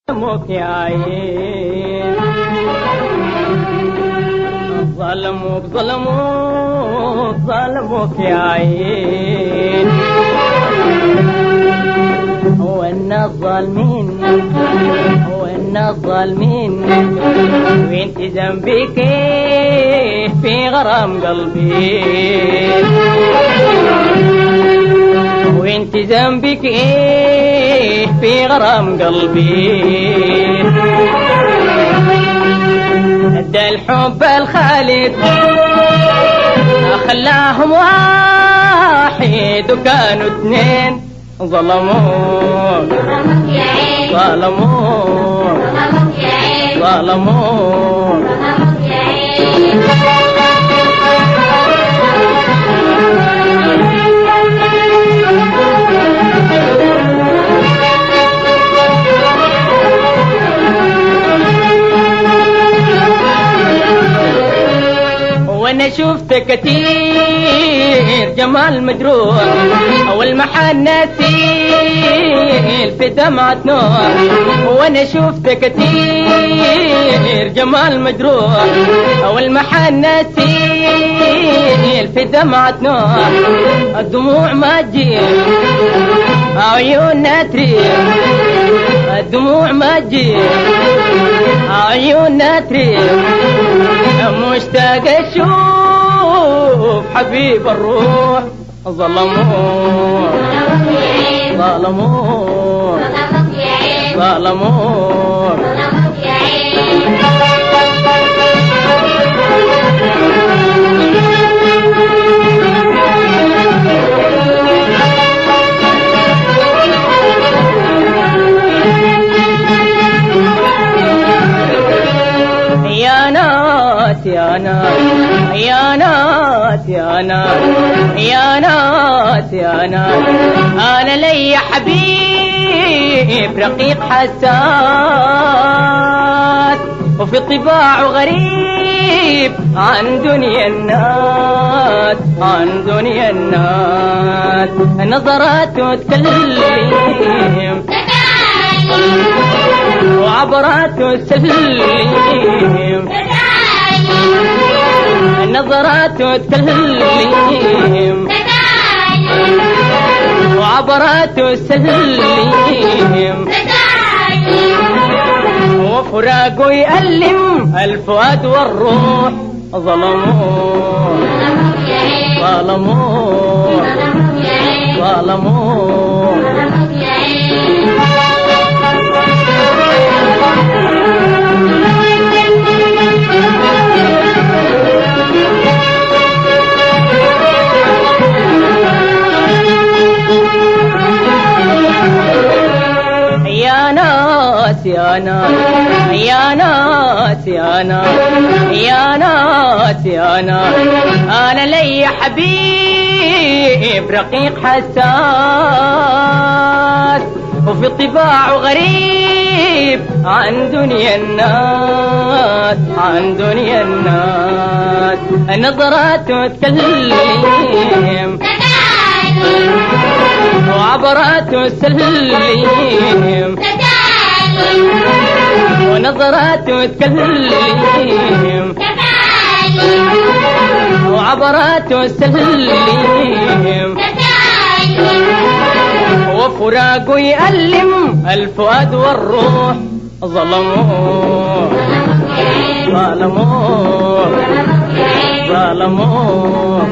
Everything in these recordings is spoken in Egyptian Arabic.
ظلمك يا عين ظلمك ظلمك ظلمك يا عين وإن الظالمين وإن الظالمين وانت ذنبك إيه في غرام قلبي وانت ذنبك ايه في غرام قلبي ادى الحب الخالد خلاهم واحد وكانوا اثنين ظلموك ظلموك ظلموك وانا شفت كتير جمال مجروح والمحن نسيل في دمعة نور وانا شفت كتير جمال مجروح والمحن نسيل في دمعة نور الدموع ما تجيب عيوننا تريح الدموع ما تجيب عيوننا تريح مشتاق اشوف حبيب الروح ظلموه ظلموه ظلموه يا ناس يا ناس يا ناس يا ناس يا ناس يا ناس انا لي حبيب رقيق حساس وفي طباعه غريب عن دنيا الناس عن دنيا الناس نظراته تكلم وعبراته تسلم نظراته تكلم وعبراته تسلم وفراقه يألم الفؤاد والروح ظلموه ظلموه ظلموه يا ناس يا ناس يا ناس يا ناس يا ناس يا ناس انا لي حبيب رقيق حساس وفي طباعه غريب عن دنيا الناس عن دنيا الناس نظراته تكلم وعبراته تسلم ونظراته تكلم وعبراته تسلم وفراقه يألم الفؤاد والروح ظلموه ظلموه ظلموه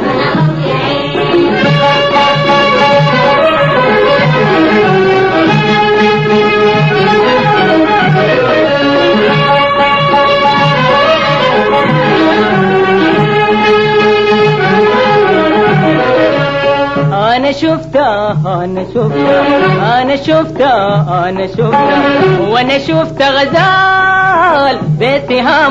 انا شفتها انا شفتها انا شفتها انا شفتها وانا شفت غزال بيتها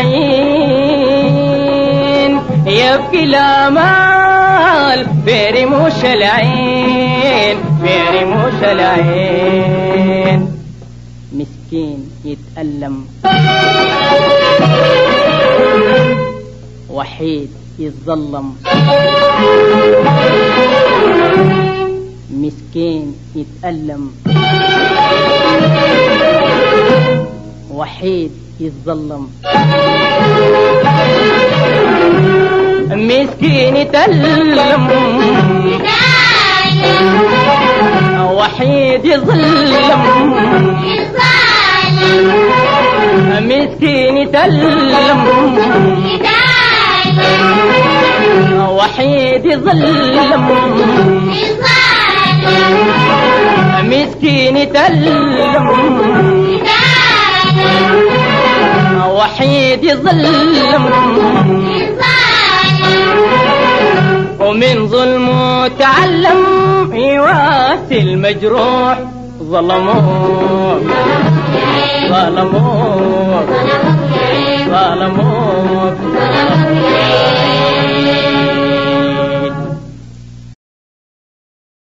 مطعين يبكي الامال برموش العين برموش العين مسكين يتألم وحيد يتظلم مسكين يتألم وحيد يتظلم مسكين يتألم وحيد يظلم مسكين يتألم وحيد يظلم مسكين يتألم وحيد يظلم ومن ظلمه تعلم يواسي المجروح ظلموه ظلموه ظلموه